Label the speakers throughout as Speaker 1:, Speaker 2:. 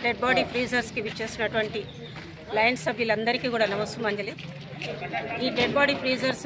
Speaker 1: dead body ఫ్రీజర్స్కి విచ్చేసినటువంటి Lions సభ్యులందరికీ కూడా నమస్సుమంజలి ఈ డెడ్ బాడీ ఫ్రీజర్స్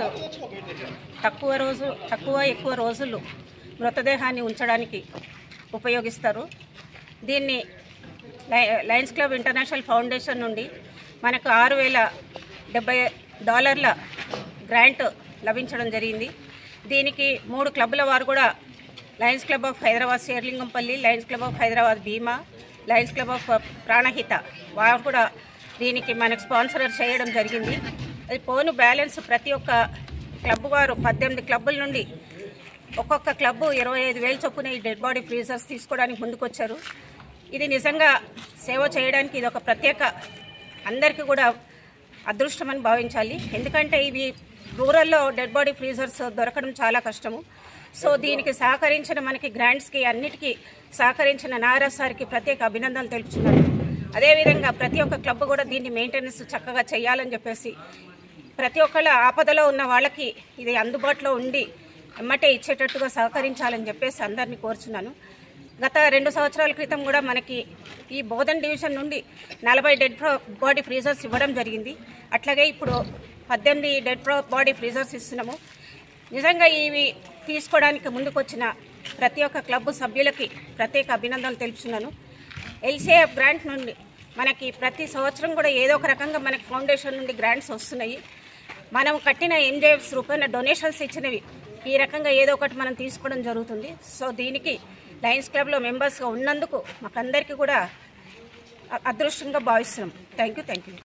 Speaker 1: తక్కువ రోజు తక్కువ ఎక్కువ రోజులు మృతదేహాన్ని ఉంచడానికి ఉపయోగిస్తారు దీన్ని లయ- లయన్స్ క్లబ్ ఇంటర్నేషనల్ ఫౌండేషన్ నుండి మనకు ఆరు వేల డెబ్బై డాలర్ల గ్రాంట్ లభించడం జరిగింది దీనికి మూడు క్లబ్ల వారు కూడా Lions Club of Hyderabad Serilingampally Lions Club of Hyderabad Bhima Lions Club of Pranahita వారు కూడా దీనికి మనకు స్పాన్సర్ చేయడం జరిగింది అది పోను బ్యాలెన్స్ ప్రతి ఒక్క క్లబ్ వారు పద్దెనిమిది క్లబ్బుల నుండి ఒక్కొక్క క్లబ్బు ఇరవై ఐదు వేలు చొప్పున ఈ డెడ్ బాడీ ఫ్రీజర్స్ తీసుకోవడానికి ముందుకొచ్చారు ఇది నిజంగా సేవ చేయడానికి ఇది ఒక ప్రత్యేక అందరికీ కూడా అదృష్టమని భావించాలి ఎందుకంటే ఇవి రూరల్లో డెడ్ బాడీ ఫ్రీజర్స్ దొరకడం చాలా కష్టము సో దీనికి సహకరించిన మనకి గ్రాంట్స్కి అన్నిటికీ సహకరించిన నారాజ్ సార్కి ప్రత్యేక అభినందనలు తెలుపుతున్నాను అదేవిధంగా ప్రతి ఒక్క క్లబ్ కూడా దీన్ని మెయింటెనెన్స్ చక్కగా చేయాలని చెప్పేసి ప్రతి ఒక్కళ్ళ ఆపదలో ఉన్న వాళ్ళకి ఇది అందుబాటులో ఉండి ఎమ్మటే ఇచ్చేటట్టుగా సహకరించాలని చెప్పేసి అందరినీ కోరుచున్నాను గత రెండు సంవత్సరాల క్రితం కూడా మనకి ఈ బోధన్ డివిజన్ నుండి నలభై డెడ్ బాడీ ఫ్రీజర్స్ ఇవ్వడం జరిగింది అట్లాగే ఇప్పుడు పద్దెనిమిది డెడ్ బాడీ ఫ్రీజర్స్ ఇస్తున్నాము నిజంగా ఇవి తీసుకోవడానికి ముందుకొచ్చిన ప్రతి ఒక్క క్లబ్ సభ్యులకి ప్రత్యేక అభినందనలు తెలుపుతున్నాను ఎల్సీఎఫ్ గ్రాంట్ నుండి మనకి ప్రతి సంవత్సరం కూడా ఏదో ఒక రకంగా మనకి ఫౌండేషన్ నుండి గ్రాంట్స్ వస్తున్నాయి మనం కట్టిన ఎంజేఎఫ్స్ రూపాయల డొనేషన్స్ ఇచ్చినవి ఈ రకంగా ఏదో ఒకటి మనం తీసుకోవడం జరుగుతుంది సో దీనికి లయన్స్ క్లబ్లో మెంబర్స్గా ఉన్నందుకు మాకందరికీ కూడా అ- అదృష్టంగా భావిస్తున్నాం థ్యాంక్ యూ థ్యాంక్ యూ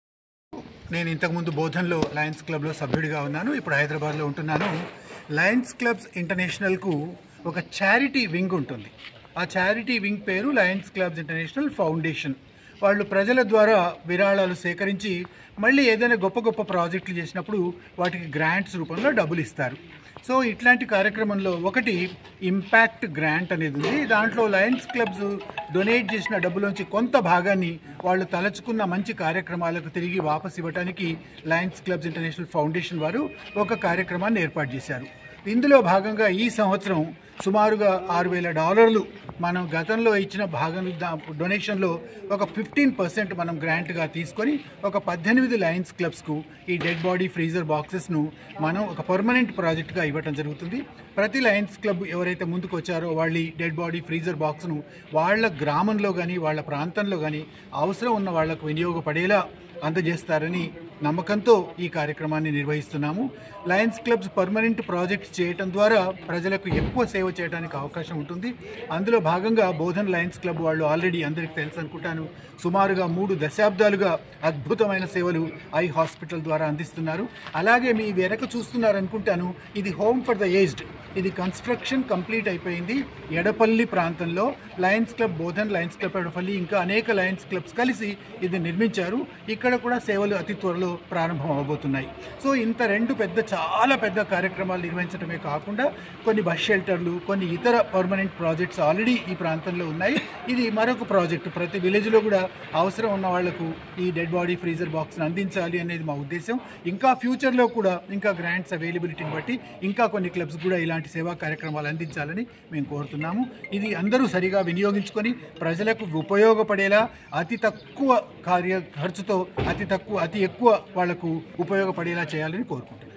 Speaker 2: నేను ఇంతకుముందు బోధన్లో లయన్స్ క్లబ్లో సభ్యుడిగా ఉన్నాను ఇప్పుడు హైదరాబాద్లో ఉంటున్నాను లయన్స్ క్లబ్స్ ఇంటర్నేషనల్కు ఒక చారిటీ వింగ్ ఉంటుంది ఆ చారిటీ వింగ్ పేరు లయన్స్ క్లబ్స్ ఇంటర్నేషనల్ ఫౌండేషన్ వాళ్ళు ప్రజల ద్వారా విరాళాలు సేకరించి మళ్ళీ ఏదైనా గొప్ప గొప్ప ప్రాజెక్టులు చేసినప్పుడు వాటికి గ్రాంట్స్ రూపంలో డబ్బులు ఇస్తారు సో ఇట్లాంటి కార్యక్రమంలో ఒకటి ఇంపాక్ట్ గ్రాంట్ అనేది ఉంది దాంట్లో లయన్స్ క్లబ్స్ డొనేట్ చేసిన డబ్బులోంచి కొంత భాగాన్ని వాళ్ళు తలచుకున్న మంచి కార్యక్రమాలకు తిరిగి వాపస్ ఇవ్వడానికి లయన్స్ క్లబ్స్ ఇంటర్నేషనల్ ఫౌండేషన్ వారు ఒక కార్యక్రమాన్ని ఏర్పాటు చేశారు ఇందులో భాగంగా ఈ సంవత్సరం సుమారుగా ఆరు వేల డాలర్లు మనం గతంలో ఇచ్చిన భాగం దా- డొనేషన్లో ఒక ఫిఫ్టీన్ పర్సెంట్ మనం గ్రాంట్గా తీసుకొని ఒక పద్దెనిమిది లయన్స్ క్లబ్స్కు ఈ డెడ్ బాడీ ఫ్రీజర్ బాక్సెస్ను మనం ఒక పర్మనెంట్ ప్రాజెక్ట్గా ఇవ్వటం జరుగుతుంది ప్రతి లయన్స్ క్లబ్ ఎవరైతే ముందుకు వచ్చారో వాళ్ళ ఈ డెడ్ బాడీ ఫ్రీజర్ బాక్స్ను వాళ్ళ గ్రామంలో కానీ వాళ్ళ ప్రాంతంలో కానీ అవసరం ఉన్న వాళ్లకు వినియోగపడేలా అందజేస్తారని నమ్మకంతో ఈ కార్యక్రమాన్ని నిర్వహిస్తున్నాము లయన్స్ క్లబ్స్ పర్మనెంట్ ప్రాజెక్ట్ చేయటం ద్వారా ప్రజలకు ఎక్కువ సేవ చేయడానికి అవకాశం ఉంటుంది అందులో భాగంగా బోధన్ లయన్స్ క్లబ్ వాళ్ళు ఆల్రెడీ అందరికీ తెలుసు అనుకుంటాను సుమారుగా మూడు దశాబ్దాలుగా అద్భుతమైన సేవలు ఐ హాస్పిటల్ ద్వారా అందిస్తున్నారు అలాగే మీ వెనక చూస్తున్నారు అనుకుంటాను ఇది హోమ్ ఫర్ ద ఏజ్డ్ ఇది కన్స్ట్రక్షన్ కంప్లీట్ అయిపోయింది ఎడపల్లి ప్రాంతంలో Lions Club Bodhan Lions Club Edapalli ఇంకా అనేక లయన్స్ క్లబ్స్ కలిసి ఇది నిర్మించారు ఇక్కడ కూడా సేవలు అతి త్వరలో ప్రారంభం అవబోతున్నాయి సో ఇంత రెండు పెద్ద చాలా పెద్ద కార్యక్రమాలు నిర్వహించడమే కాకుండా కొన్ని బస్ షెల్టర్లు కొన్ని ఇతర పర్మనెంట్ ప్రాజెక్ట్స్ ఆల్రెడీ ఈ ప్రాంతంలో ఉన్నాయి ఇది మరొక ప్రాజెక్ట్ ప్రతి విలేజ్లో కూడా అవసరం ఉన్న వాళ్లకు ఈ డెడ్ బాడీ ఫ్రీజర్ బాక్స్ని అందించాలి అనేది మా ఉద్దేశం ఇంకా ఫ్యూచర్లో కూడా ఇంకా గ్రాంట్స్ అవైలబిలిటీని బట్టి ఇంకా కొన్ని క్లబ్స్ కూడా ఇలాంటి సేవా కార్యక్రమాలు అందించాలని మేము కోరుతున్నాము ఇది అందరూ సరిగా వినియోగించుకొని ప్రజలకు ఉపయోగపడేలా అతి తక్కువ కార్య ఖర్చుతో అతి తక్కువ అతి ఎక్కువ వాళ్లకు ఉపయోగపడేలా చేయాలని కోరుకుంటున్నాను